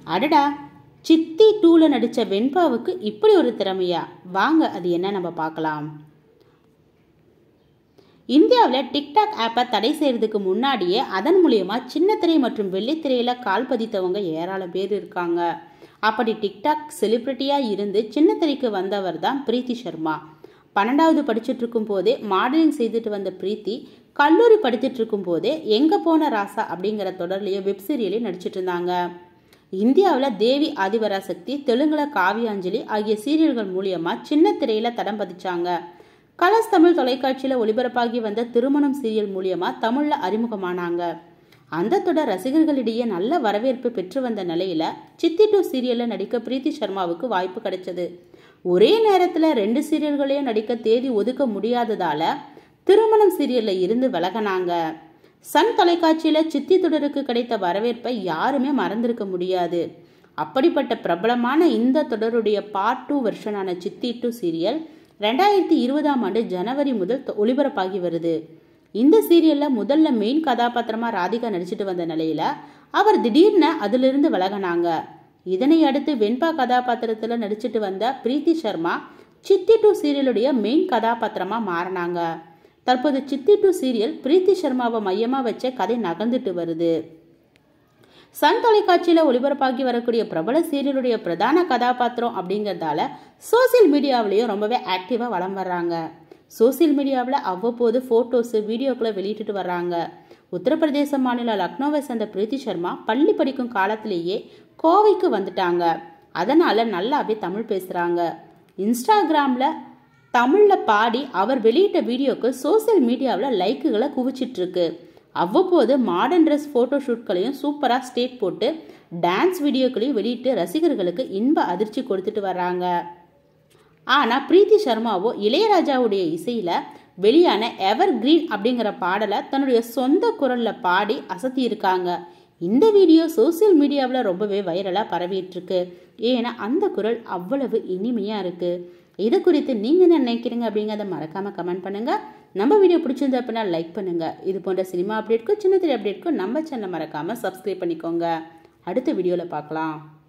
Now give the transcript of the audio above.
அடடா சித்தி டூவில் நடித்த வெண்பாவுக்கு இப்படி ஒரு திறமையா வாங்க அது என்ன நம்ம பார்க்கலாம் இந்தியாவில் டிக்டாக் ஆப்பை தடை செய்கிறதுக்கு முன்னாடியே அதன் மூலியமா சின்னத்திரை மற்றும் வெள்ளித்திரையில் கால் பதித்தவங்க ஏராளம் பேர் இருக்காங்க அப்படி டிக்டாக் செலிப்ரிட்டியாக இருந்து சின்னத்திரைக்கு வந்தவர் தான் பிரீத்தி சர்மா பன்னெண்டாவது படிச்சுட்டு இருக்கும் போதே மாடலிங் செய்துட்டு வந்த பிரீத்தி கல்லூரி படிச்சுட்டு இருக்கும் போதே எங்க போன ராசா அப்படிங்கிற தொடர்லையும் வெப் சீரியலையும் நடிச்சிட்டு இருந்தாங்க இந்தியாவில் தேவி ஆதிபராசக்தி தெலுங்குல காவியாஞ்சலி ஆகிய சீரியல்கள் மூலியமா சின்ன திரையில தடம் பதிச்சாங்க கலர்ஸ் தமிழ் தொலைக்காட்சியில் ஒளிபரப்பாகி வந்த திருமணம் சீரியல் மூலியமா தமிழ்ல அறிமுகமானாங்க அந்த தொடர் ரசிகர்களிடையே நல்ல வரவேற்பு பெற்று வந்த நிலையில சித்தி டூ சீரியல்ல நடிக்க பிரீத்தி சர்மாவுக்கு வாய்ப்பு கிடைச்சது ஒரே நேரத்துல ரெண்டு சீரியல்களையும் நடிக்க தேதி ஒதுக்க முடியாததால திருமணம் சீரியல்ல இருந்து விலகினாங்க சன் தொலைக்காட்சியில சித்தி தொடருக்கு கிடைத்த வரவேற்பை யாருமே மறந்திருக்க முடியாது அப்படிப்பட்ட பிரபலமான இந்த தொடருடைய பார்ட் டூ வெர்ஷனான சித்தி டூ சீரியல் ரெண்டாயிரத்தி இருபதாம் ஆண்டு ஜனவரி முதல் ஒளிபரப்பாகி வருது இந்த சீரியல்ல முதல்ல மெயின் கதாபாத்திரமா ராதிகா நடிச்சிட்டு வந்த நிலையில அவர் திடீர்னு அதிலிருந்து விலகினாங்க இதனை அடுத்து வெண்பா கதாபாத்திரத்துல நடிச்சிட்டு வந்த பிரீத்தி சர்மா சித்தி டூ சீரியலுடைய மெயின் கதாபாத்திரமா மாறினாங்க தற்போது சித்தி டூ சீரியல் பிரீத்தி சர்மாவை மையமா வச்ச கதை நகர்ந்துட்டு வருது சன் தொலைக்காட்சியில் ஒளிபரப்பாகி வரக்கூடிய பிரபல சீரியலுடைய பிரதான கதாபாத்திரம் அப்படிங்கிறதால சோசியல் மீடியாவிலையும் ரொம்பவே ஆக்டிவாக வளம் வர்றாங்க சோசியல் மீடியாவில் அவ்வப்போது ஃபோட்டோஸு வீடியோக்களை வெளியிட்டுட்டு வர்றாங்க உத்தரப்பிரதேச மாநில லக்னோவை சேர்ந்த பிரீத்தி சர்மா பள்ளி படிக்கும் காலத்திலேயே கோவைக்கு வந்துட்டாங்க அதனால நல்லாவே தமிழ் பேசுகிறாங்க இன்ஸ்டாகிராமில் தமிழில் பாடி அவர் வெளியிட்ட வீடியோக்கு சோசியல் மீடியாவில் லைக்குகளை குவிச்சிட்டு இருக்கு அவ்வப்போது மாடர்ன் ட்ரெஸ் ஃபோட்டோ ஷூட்களையும் சூப்பராக ஸ்டேட் போட்டு டான்ஸ் வீடியோக்களையும் வெளியிட்டு ரசிகர்களுக்கு இன்ப அதிர்ச்சி கொடுத்துட்டு வர்றாங்க ஆனால் பிரீத்தி சர்மாவோ இளையராஜாவுடைய இசையில் வெளியான எவர் கிரீன் அப்படிங்கிற பாடலை தன்னுடைய சொந்த குரலில் பாடி அசத்தி இருக்காங்க இந்த வீடியோ சோசியல் மீடியாவில் ரொம்பவே வைரலாக பரவிட்டு இருக்கு ஏன்னா அந்த குரல் அவ்வளவு இனிமையாக இருக்குது இது குறித்து நீங்கள் என்ன நினைக்கிறீங்க அப்படிங்கிறத மறக்காமல் கமெண்ட் பண்ணுங்கள் நம்ம வீடியோ பிடிச்சிருந்த அப்படின்னா லைக் பண்ணுங்கள் இது போன்ற சினிமா அப்டேட்க்கும் சின்ன திரை அப்டேட்க்கும் நம்ம சேனலை மறக்காமல் சப்ஸ்கிரைப் பண்ணிக்கோங்க அடுத்த வீடியோவில் பார்க்கலாம்